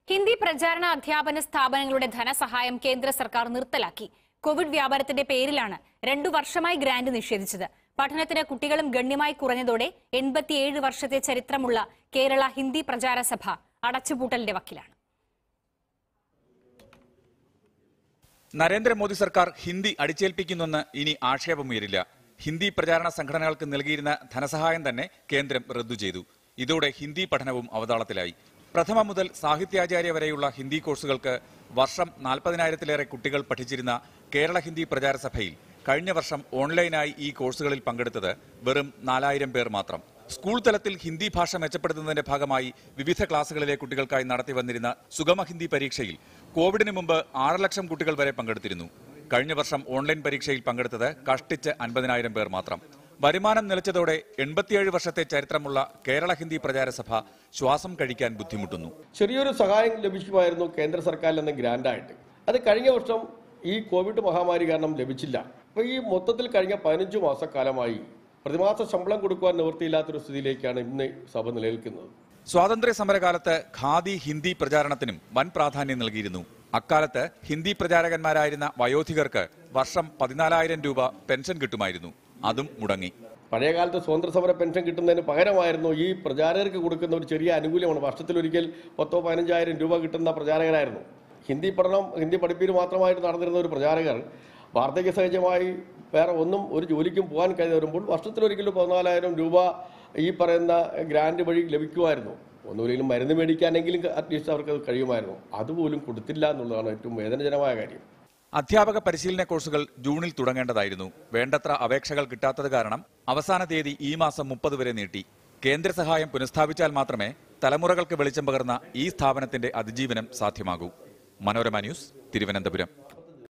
ഹിന്ദി പ്രചാരണ അധ്യാപന സ്ഥാപനങ്ങളുടെ ധനസഹായം കേന്ദ്ര സർക്കാർ നിർത്തലാക്കി കോവിഡ് വ്യാപാരത്തിന്റെ പേരിലാണ് രണ്ടു വർഷമായി ഗ്രാന്റ് നിഷേധിച്ചത് പഠനത്തിന് കുട്ടികളും ഗണ്യമായി കുറഞ്ഞതോടെ എൺപത്തിയേഴ് വർഷത്തെ ചരിത്രമുള്ള കേരള ഹിന്ദി പ്രചാര സഭ അടച്ചുപൂട്ടലിന്റെ വക്കിലാണ് നരേന്ദ്രമോദി സർക്കാർ ഹിന്ദി അടിച്ചേൽപ്പിക്കുന്നെന്ന് ഇനി ആക്ഷേപമുയരില്ല ഹിന്ദി പ്രചാരണ സംഘടനകൾക്ക് നൽകിയിരുന്ന ധനസഹായം തന്നെ കേന്ദ്രം റദ്ദു ചെയ്തു ഇതോടെ ഹിന്ദി പഠനവും അവതാളത്തിലായി പ്രഥമ മുതൽ സാഹിത്യാചാര്യ വരെയുള്ള ഹിന്ദി കോഴ്സുകൾക്ക് വർഷം നാൽപ്പതിനായിരത്തിലേറെ കുട്ടികൾ പഠിച്ചിരുന്ന കേരള ഹിന്ദി പ്രചാര സഭയിൽ കഴിഞ്ഞ വർഷം ഓൺലൈനായി ഈ കോഴ്സുകളിൽ പങ്കെടുത്തത് വെറും നാലായിരം പേർ മാത്രം സ്കൂൾ തലത്തിൽ ഹിന്ദി ഭാഷ മെച്ചപ്പെടുത്തുന്നതിന്റെ ഭാഗമായി വിവിധ ക്ലാസുകളിലെ കുട്ടികൾക്കായി നടത്തി വന്നിരുന്ന സുഗമ ഹിന്ദി പരീക്ഷയിൽ കോവിഡിന് മുമ്പ് ആറ് ലക്ഷം കുട്ടികൾ വരെ പങ്കെടുത്തിരുന്നു കഴിഞ്ഞ വർഷം ഓൺലൈൻ പരീക്ഷയിൽ പങ്കെടുത്തത് കഷ്ടിച്ച് അൻപതിനായിരം പേർ മാത്രം വരുമാനം നിലച്ചതോടെ എൺപത്തിയേഴ് വർഷത്തെ ചരിത്രമുള്ള കേരള ഹിന്ദി പ്രചാര സഭ ശ്വാസം കഴിക്കാൻ ബുദ്ധിമുട്ടുന്നു ചെറിയൊരു സഹായം ലഭിക്കുമായിരുന്നു കേന്ദ്ര സർക്കാരിൽ നിന്ന് ഗ്രാൻഡായിട്ട് അത് കഴിഞ്ഞ വർഷം ഈ കോവിഡ് മഹാമാരി കാരണം ലഭിച്ചില്ല അപ്പോൾ ഈ മൊത്തത്തിൽ കഴിഞ്ഞ പതിനഞ്ച് മാസക്കാലമായി പ്രതിമാസ ശമ്പളം കൊടുക്കുവാൻ നിവൃത്തിയില്ലാത്തൊരു സ്ഥിതിയിലേക്കാണ് ഇന്ന് സഭ നിലനിൽക്കുന്നത് സ്വാതന്ത്ര്യ സമരകാലത്ത് ഖാദി ഹിന്ദി പ്രചാരണത്തിനും വൻ പ്രാധാന്യം നൽകിയിരുന്നു അക്കാലത്ത് ഹിന്ദി പ്രചാരകന്മാരായിരുന്ന വയോധികർക്ക് വർഷം പതിനാലായിരം രൂപ പെൻഷൻ കിട്ടുമായിരുന്നു അതും മുടങ്ങി പഴയ കാലത്ത് സ്വാതന്ത്ര്യ സമര പെൻഷൻ കിട്ടുന്നതിന് പകരമായിരുന്നു ഈ പ്രചാരകർക്ക് കൊടുക്കുന്ന ഒരു ചെറിയ ആനുകൂല്യമാണ് വർഷത്തിലൊരിക്കൽ പത്തോ പതിനഞ്ചായിരം രൂപ കിട്ടുന്ന പ്രചാരകരായിരുന്നു ഹിന്ദി പഠനം ഹിന്ദി പഠിപ്പീര് മാത്രമായിട്ട് നടന്നിരുന്ന ഒരു പ്രചാരകർ വാർദ്ധക്യ സഹജമായി വേറെ ഒന്നും ഒരു ജോലിക്കും പോകാൻ കഴിയാതെ വരുമ്പോൾ വർഷത്തിലൊരിക്കലും പതിനാലായിരം രൂപ ഈ പറയുന്ന ഗ്രാൻഡ് വഴി ലഭിക്കുമായിരുന്നു ഒന്നുമില്ലെങ്കിലും മരുന്ന് മേടിക്കാനെങ്കിലും അറ്റ്ലീസ്റ്റ് അവർക്ക് അത് കഴിയുമായിരുന്നു അതുപോലും കൊടുത്തില്ല എന്നുള്ളതാണ് ഏറ്റവും വേദനജനമായ കാര്യം അധ്യാപക പരിശീലന കോഴ്സുകൾ ജൂണിൽ തുടങ്ങേണ്ടതായിരുന്നു വേണ്ടത്ര അപേക്ഷകൾ കിട്ടാത്തത് കാരണം അവസാന തീയതി ഈ മാസം മുപ്പത് വരെ നീട്ടി കേന്ദ്ര സഹായം പുനഃസ്ഥാപിച്ചാൽ മാത്രമേ തലമുറകൾക്ക് വെളിച്ചം പകർന്ന ഈ സ്ഥാപനത്തിന്റെ അതിജീവനം സാധ്യമാകൂ മനോരമ ന്യൂസ് തിരുവനന്തപുരം